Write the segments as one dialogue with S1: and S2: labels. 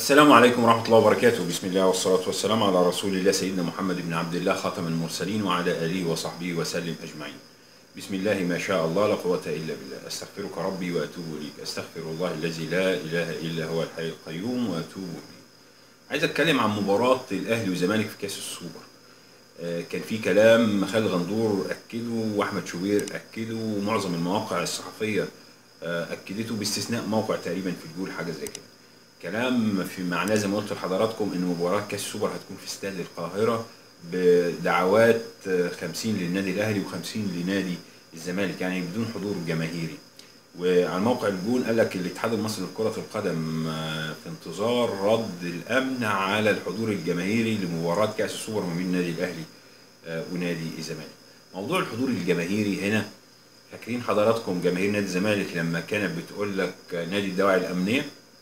S1: السلام عليكم ورحمة الله وبركاته بسم الله والصلاة والسلام على رسول الله سيدنا محمد بن عبد الله خاتم المرسلين وعلى آله وصحبه وسلم أجمعين بسم الله ما شاء الله لا قوة إلا بالله أستغفرك ربي وأتوب إليك أستغفر الله الذي لا إله إلا هو الحي القيوم وأتوب إليه عايز أتكلم عن مباراة الأهلي والزمالك في كأس السوبر آه، كان في كلام خالد غندور أكده وأحمد شوبير أكده ومعظم المواقع الصحفية آه، أكدته باستثناء موقع تقريبا في الجول حاجة زي كده كلام في معناه زي ما قلت لحضراتكم ان مباراه كاس السوبر هتكون في استاد القاهره بدعوات آه، 50 للنادي الاهلي و50 لنادي الزمالك يعني بدون حضور جماهيري وعلى موقع الجون قال لك الاتحاد المصري لكره القدم آه، في انتظار رد الامن على الحضور الجماهيري لمباراه كاس السوبر ما بين النادي الاهلي آه، ونادي الزمالك موضوع الحضور الجماهيري هنا فاكرين حضراتكم جماهير نادي الزمالك لما كانت بتقول لك نادي الدواعي الامنيه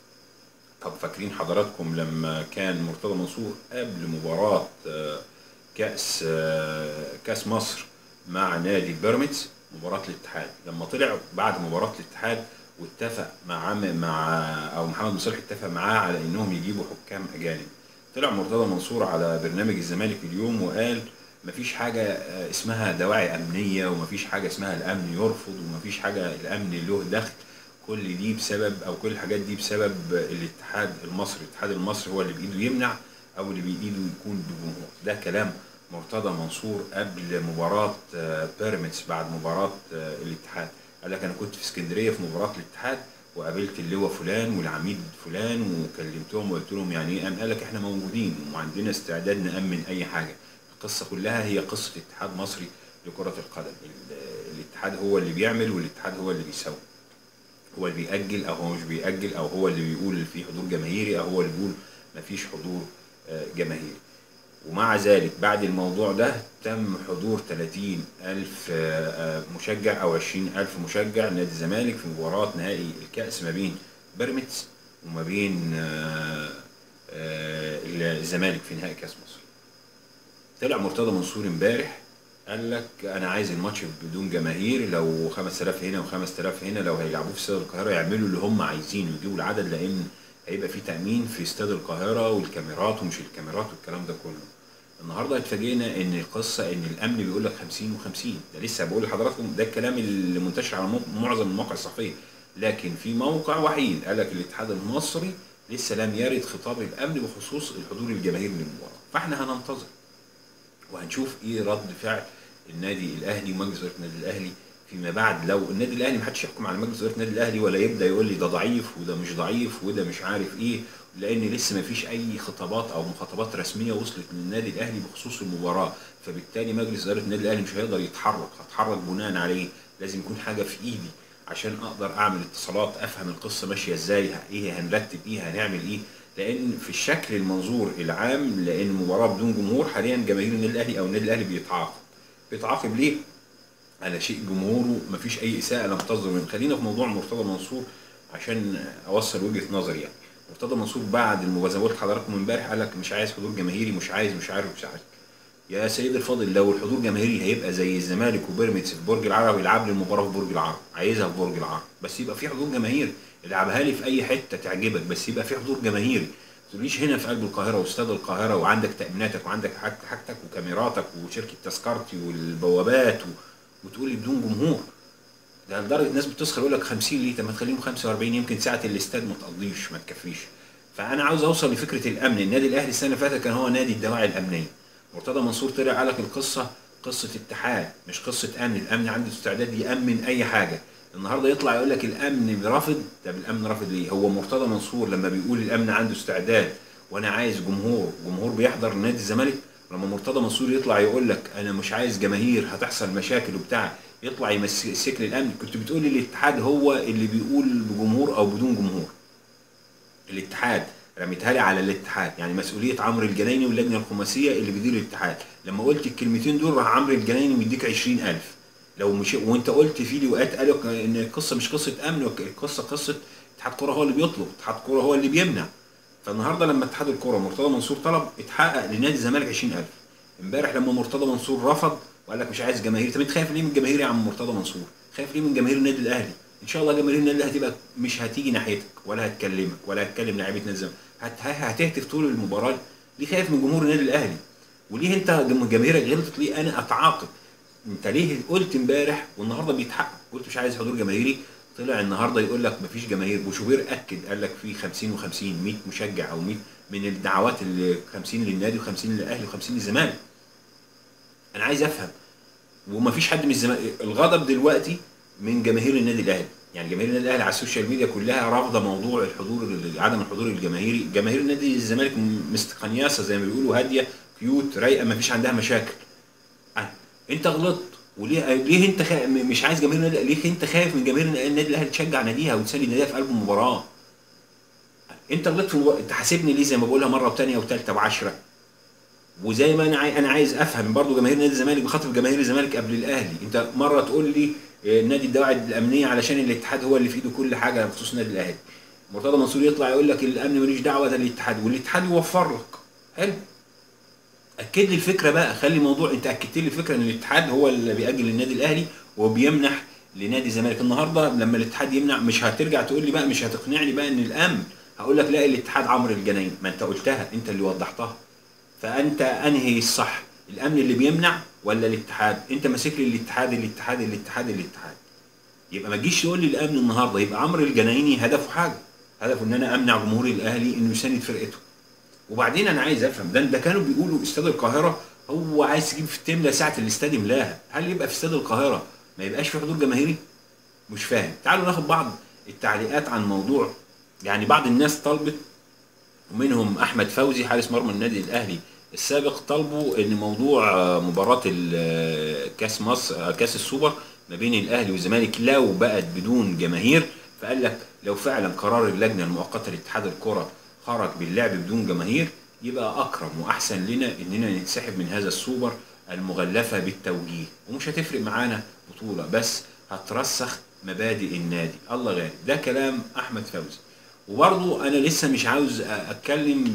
S1: طب فاكرين حضراتكم لما كان مرتضى منصور قبل مباراة آه، كأس آه، كأس مصر مع نادي بيراميدز مباراة الاتحاد لما طلع بعد مباراة الاتحاد واتفق مع مع او محمد مصالح اتفق معاه على انهم يجيبوا حكام اجانب طلع مرتضى منصور على برنامج الزمالك اليوم وقال مفيش حاجة آه، اسمها دواعي أمنية ومفيش حاجة اسمها الأمن يرفض ومفيش حاجة الأمن له دخل كل دي بسبب او كل الحاجات دي بسبب الاتحاد المصري الاتحاد المصري هو اللي بايده يمنع او اللي بايده يكون بجمهور ده كلام مرتضى منصور قبل مباراة آه، بيراميدز بعد مباراة آه، الاتحاد قال لك انا كنت في اسكندرية في مباراة الاتحاد وقابلت اللواء فلان والعميد فلان وكلمتهم وقلت لهم يعني ايه قام قال لك احنا موجودين وعندنا استعداد نأمن اي حاجة القصة كلها هي قصة اتحاد مصري لكرة القدم ال- الاتحاد هو اللي بيعمل والاتحاد هو اللي بيسوي هو اللي بيأجل او هو مش بيأجل او هو اللي بيقول في حضور جماهيري او هو اللي بيقول مفيش حضور آه، جماهيري ومع ذلك بعد الموضوع ده تم حضور 30 ألف آه، آه، مشجع أو 20 ألف مشجع نادي الزمالك في مباراة نهائي الكأس ما بين بيراميدز وما بين آه، آه، الزمالك في نهائي كأس مصر طلع مرتضى منصور امبارح قال لك انا عايز الماتش بدون جماهير لو 5000 هنا و5000 هنا لو هيلعبوه في استاد القاهره يعملوا اللي هم عايزينه يجيبوا العدد لان هيبقى في تامين في استاد القاهره والكاميرات ومش الكاميرات والكلام ده كله النهارده اتفاجئنا ان القصه ان الامن بيقول لك 50 و50 ده لسه بقول لحضراتكم ده الكلام اللي منتشر على مو- معظم المواقع الصحفيه لكن في موقع وحيد قال لك الاتحاد المصري لسه لم يرد خطاب الامن بخصوص الحضور الجماهيري للمباراه فاحنا هننتظر وهنشوف ايه رد فعل النادي الاهلي ومجلس اداره النادي الاهلي فيما بعد لو النادي الاهلي ما حدش يحكم على مجلس اداره النادي الاهلي ولا يبدا يقول لي ده ضعيف وده مش ضعيف وده مش عارف ايه لان لسه ما فيش اي خطابات او مخاطبات رسميه وصلت للنادي الاهلي بخصوص المباراه فبالتالي مجلس اداره النادي الاهلي مش هيقدر يتحرك هتحرك بناء عليه لازم يكون حاجه في ايدي عشان اقدر اعمل اتصالات افهم القصه ماشيه ازاي ايه هنرتب ايه هنعمل ايه لان في الشكل المنظور العام لان مباراه بدون جمهور حاليا جماهير النادي الاهلي او النادي الاهلي بيتعاقب بيتعاقب ليه؟ على شيء جمهوره مفيش اي اساءه لم تصدر منه خلينا في موضوع مرتضى منصور عشان اوصل وجهه نظري يعني مرتضى منصور بعد المباراه زي ما قلت لحضراتكم امبارح قال لك مش عايز حضور جماهيري مش عايز مش عارف مش عارف يا سيدي الفاضل لو الحضور جماهيري هيبقى زي الزمالك وبيراميدز في برج العرب يلعب لي المباراه في برج العرب عايزها في برج العرب بس يبقى في حضور جماهيري العبها لي في اي حته تعجبك بس يبقى في حضور جماهيري ما تقوليش هنا في قلب القاهره واستاد القاهره وعندك تاميناتك وعندك حاجت- حاجتك وكاميراتك وشركه تذكرتي والبوابات و... وتقول لي بدون جمهور ده لدرجه الناس بتسخر يقول لك 50 ليه طب ما تخليهم 45 يمكن ساعه الاستاد ما تقضيش ما تكفيش فانا عاوز اوصل لفكره الامن النادي الاهلي السنه اللي فاتت كان هو نادي الدواعي الامنيه مرتضى منصور طلع قال لك القصه قصه اتحاد مش قصه امن الامن عنده استعداد يامن اي حاجه النهارده يطلع يقول لك الامن رافض طب الامن رافض ليه هو مرتضى منصور لما بيقول الامن عنده استعداد وانا عايز جمهور جمهور بيحضر نادي الزمالك لما مرتضى منصور يطلع يقول لك انا مش عايز جماهير هتحصل مشاكل وبتاع يطلع يمسك لي الامن كنت بتقول لي الاتحاد هو اللي بيقول بجمهور او بدون جمهور الاتحاد رميتها لي على الاتحاد يعني مسؤوليه عمرو الجنايني واللجنه الخماسيه اللي بيدير الاتحاد لما قلت الكلمتين دول راح عمرو الجنايني مديك 20000 لو مش وانت قلت في لواءات قالوا ان القصه مش قصه امن القصه قصه اتحاد كوره هو اللي بيطلب اتحاد كوره هو اللي بيمنع فالنهارده لما اتحاد الكوره مرتضى منصور طلب اتحقق لنادي الزمالك 20000 امبارح لما مرتضى منصور رفض وقال لك مش عايز جماهير طب انت خايف ليه من الجماهير يا عم مرتضى منصور خايف ليه من جماهير النادي الاهلي ان شاء الله جماهير النادي الاهلي هتبقى مش هتيجي ناحيتك ولا هتكلمك ولا هتكلم لاعيبه نادي الزمالك هت- هتهتف طول المباراه ليه خايف من جمهور النادي الاهلي وليه انت جم- جماهيرك غلطت ليه انا اتعاقب انت ليه قلت امبارح والنهارده بيتحقق قلت مش عايز حضور جماهيري طلع النهارده يقول لك مفيش جماهير بوشوبير اكد قال لك في 50 و50 100 مشجع او 100 من الدعوات اللي 50 للنادي و50 للاهلي و50 للزمالك انا عايز افهم ومفيش حد من الزمالك الغضب دلوقتي من جماهير النادي الاهلي يعني جماهير النادي الاهلي على السوشيال ميديا كلها رافضه موضوع الحضور عدم الحضور الجماهيري جماهير النادي الزمالك مستقنياسه زي ما بيقولوا هاديه كيوت رايقه مفيش عندها مشاكل آه، انت غلطت وليه ليه انت خا... م- مش عايز جماهير النادي ليه انت خايف من جماهير النادي الاهلي تشجع ناديها وتسلي ناديها في قلب المباراه انت غلطت في المباراة. انت حاسبني ليه زي ما بقولها مره وثانيه وثالثه وعشره وزي ما انا عاي... انا عايز افهم برضو جماهير نادي الزمالك بخاطب جماهير الزمالك قبل الاهلي انت مره تقول لي اه، النادي الدواعي الامنيه علشان الاتحاد هو اللي في ايده كل حاجه بخصوص النادي الاهلي مرتضى منصور يطلع يقول لك الامن ملوش دعوه ده الاتحاد والاتحاد يوفر لك حلو اكد لي الفكره بقى خلي موضوع انت اكدت لي الفكره ان الاتحاد هو اللي بيأجل للنادي الاهلي وبيمنح لنادي الزمالك النهارده لما الاتحاد يمنع مش هترجع تقول لي بقى مش هتقنعني بقى ان الامن هقول لك لا الاتحاد عمرو الجناين ما انت قلتها انت اللي وضحتها فانت انهي الصح الامن اللي بيمنع ولا الاتحاد انت ماسك لي الاتحاد الاتحاد الاتحاد الاتحاد يبقى ما تجيش تقول لي الامن النهارده يبقى عمرو الجنايني هدفه حاجه هدفه ان انا امنع جمهور الاهلي انه يساند فرقته وبعدين انا عايز افهم ده ده كانوا بيقولوا استاد القاهره هو عايز تجيب في تملى ساعه الاستاد يملاها هل يبقى في استاد القاهره ما يبقاش في حضور جماهيري مش فاهم تعالوا ناخد بعض التعليقات عن موضوع يعني بعض الناس طلبت ومنهم احمد فوزي حارس مرمى النادي الاهلي السابق طلبوا ان موضوع آه، مباراه ال- آه، كاس مصر آه، كاس السوبر ما بين الاهلي والزمالك لو بقت بدون جماهير فقال لك لو فعلا قرار اللجنه المؤقته لاتحاد الكره خرج باللعب بدون جماهير يبقى اكرم واحسن لنا اننا ننسحب من هذا السوبر المغلفه بالتوجيه ومش هتفرق معانا بطوله بس هترسخ مبادئ النادي الله غالب ده كلام احمد فوزي وبرضو انا لسه مش عاوز أ- اتكلم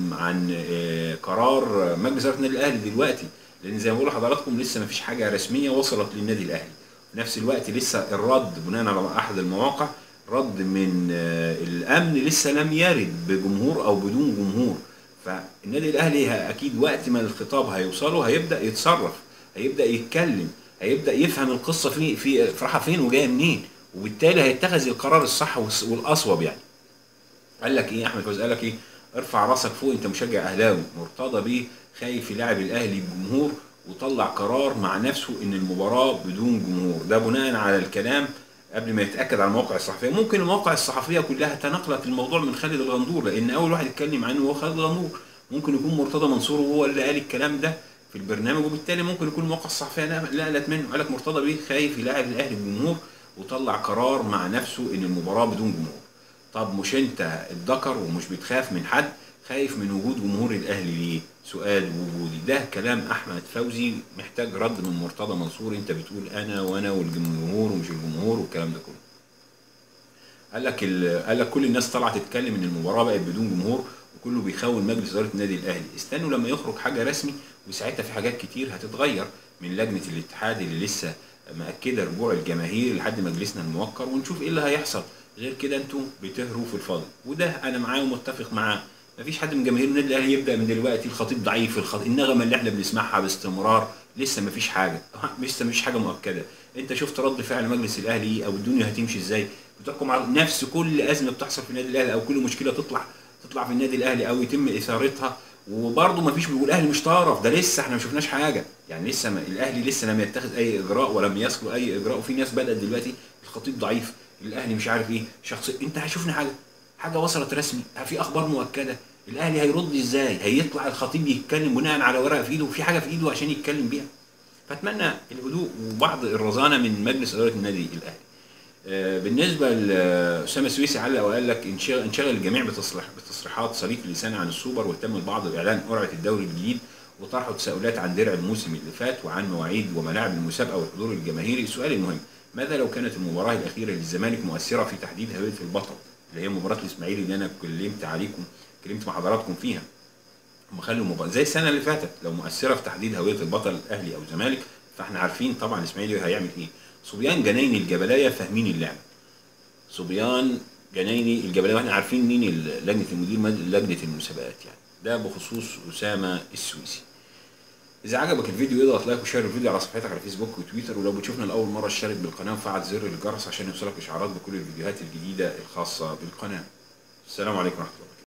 S1: عن آه، قرار مجلس اداره النادي الاهلي دلوقتي لان زي ما بقول لحضراتكم لسه ما فيش حاجه رسميه وصلت للنادي الاهلي في نفس الوقت لسه الرد بناء على احد المواقع رد من آه، الامن لسه لم يرد بجمهور او بدون جمهور فالنادي الاهلي ه- اكيد وقت ما الخطاب هيوصله هيبدا يتصرف هيبدا يتكلم هيبدا يفهم القصه في في في رايحه فين وجايه منين وبالتالي هيتخذ القرار الصح والس- والاصوب يعني قال لك ايه احمد فوزي قال لك ايه ارفع راسك فوق انت مشجع اهلاوي مرتضى بيه خايف يلاعب الاهلي بجمهور وطلع قرار مع نفسه ان المباراه بدون جمهور ده بناء على الكلام قبل ما يتاكد على المواقع الصحفيه ممكن المواقع الصحفيه كلها تناقلت الموضوع من خالد الغندور لان اول واحد اتكلم عنه هو خالد الغندور ممكن يكون مرتضى منصور هو اللي قال الكلام ده في البرنامج وبالتالي ممكن يكون المواقع الصحفيه نقلت منه قال لك مرتضى بيه خايف يلاعب الاهلي بجمهور وطلع قرار مع نفسه ان المباراه بدون جمهور طب مش انت الذكر ومش بتخاف من حد خايف من وجود جمهور الاهلي ليه سؤال وجودي ده كلام احمد فوزي محتاج رد من مرتضى منصور انت بتقول انا وانا والجمهور ومش الجمهور والكلام ده كله قال لك ال- قال لك كل الناس طلعت تتكلم ان المباراه بقت بدون جمهور وكله بيخون مجلس اداره النادي الاهلي استنوا لما يخرج حاجه رسمي وساعتها في حاجات كتير هتتغير من لجنه الاتحاد اللي لسه مأكده رجوع الجماهير لحد مجلسنا الموقر ونشوف ايه اللي هيحصل غير كده انتوا بتهروا في الفاضي وده انا معاه ومتفق معاه مفيش حد من جماهير النادي الاهلي يبدا من دلوقتي الخطيب ضعيف الخطيب النغمه اللي احنا بنسمعها باستمرار لسه مفيش حاجه لسه مفيش حاجه مؤكده انت شفت رد فعل مجلس الاهلي ايه او الدنيا هتمشي ازاي بتحكم على نفس كل ازمه بتحصل في النادي الاهلي او كل مشكله تطلع تطلع في النادي الاهلي او يتم اثارتها وبرضه ما فيش بيقول الاهلي مش طرف ده لسه احنا ما شفناش حاجه يعني لسه ما الاهلي لسه لم يتخذ اي اجراء ولم يصل اي اجراء وفي ناس بدات دلوقتي الخطيب ضعيف الاهلي مش عارف ايه شخص انت هشوفنا حاجه حاجه وصلت رسمي في اخبار مؤكده الاهلي هيرد ازاي هيطلع الخطيب يتكلم بناء على ورقه في ايده وفي حاجه في ايده عشان يتكلم بيها فاتمنى الهدوء وبعض الرزانه من مجلس اداره النادي الاهلي آه، بالنسبه لاسامه السويسي علق وقال لك انشغل انشغل الجميع بتصريح بتصريحات صريف اللسان عن السوبر واهتم البعض باعلان قرعه الدوري الجديد وطرحوا تساؤلات عن درع الموسم اللي فات وعن مواعيد وملاعب المسابقه والحضور الجماهيري السؤال المهم ماذا لو كانت المباراه الاخيره للزمالك مؤثره في تحديد هويه البطل اللي هي مباراه الاسماعيلي اللي انا كلمت عليكم كلمت مع حضراتكم فيها هم خلوا المباراه زي السنه اللي فاتت لو مؤثره في تحديد هويه البطل الاهلي او الزمالك فاحنا عارفين طبعا الاسماعيلي هيعمل ايه صبيان جناين الجبلايه فاهمين اللعبه صبيان جنايني الجبليه واحنا عارفين مين ال- لجنه المدير مد- لجنه المسابقات يعني ده بخصوص اسامه السويسي اذا عجبك الفيديو اضغط لايك وشير الفيديو على صفحتك على فيسبوك وتويتر ولو بتشوفنا لاول مره اشترك بالقناه وفعل زر الجرس عشان يوصلك اشعارات بكل الفيديوهات الجديده الخاصه بالقناه السلام عليكم ورحمه الله